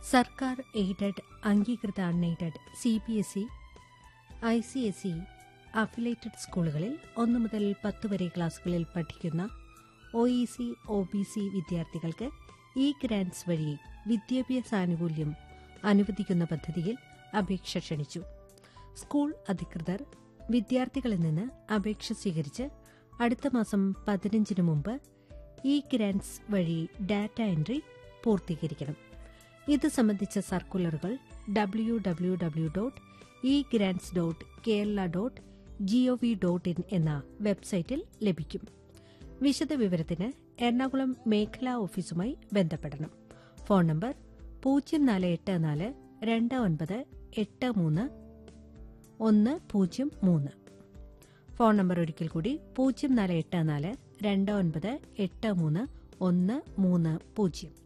സർക്കാർ എയ്ഡഡ് അംഗീകൃത unaided C B S E I C S E affiliated സ്കൂളുകളിൽ ഒന്നു മുതൽ പത്ത് വരെ ക്ലാസുകളിൽ പഠിക്കുന്ന O E C O B C വിദ്യാർത്ഥികൾക്ക് ഇ ഗ്രാന്റ്സ് വഴി വിദ്യാഭ്യാസാനുകൂല്യം അനുവദിക്കുന്ന പദ്ധതിയിൽ അപേക്ഷ ക്ഷണിച്ചു സ്കൂൾ അധികൃതർ വിദ്യാർത്ഥികളിൽ നിന്ന് അപേക്ഷ സ്വീകരിച്ച് അടുത്ത മാസം പതിനഞ്ചിന് മുമ്പ് ഇ ഗ്രാന്റ്സ് വഴി ഡാറ്റ എൻട്രി പൂർത്തീകരിക്കണം ഇത് സംബന്ധിച്ച സർക്കുലറുകൾ W W W dot E grants dot Kerala dot GOV dot in എന്ന വെബ്സൈറ്റിൽ ലഭിക്കും വിശദവിവരത്തിന് എറണാകുളം മേഖലാ ഓഫീസുമായി ബന്ധപ്പെടണം ഫോൺ നമ്പർ പൂജ്യം നാല് എട്ട് നാല് രണ്ട് ഒൻപത് എട്ട് മൂന്ന് ഒന്ന് പൂജ്യം മൂന്ന് ഫോൺ നമ്പർ ഒരിക്കൽ കൂടി പൂജ്യം നാല് എട്ട് നാല് രണ്ട് ഒൻപത് എട്ട് മൂന്ന് ഒന്ന് മൂന്ന് പൂജ്യം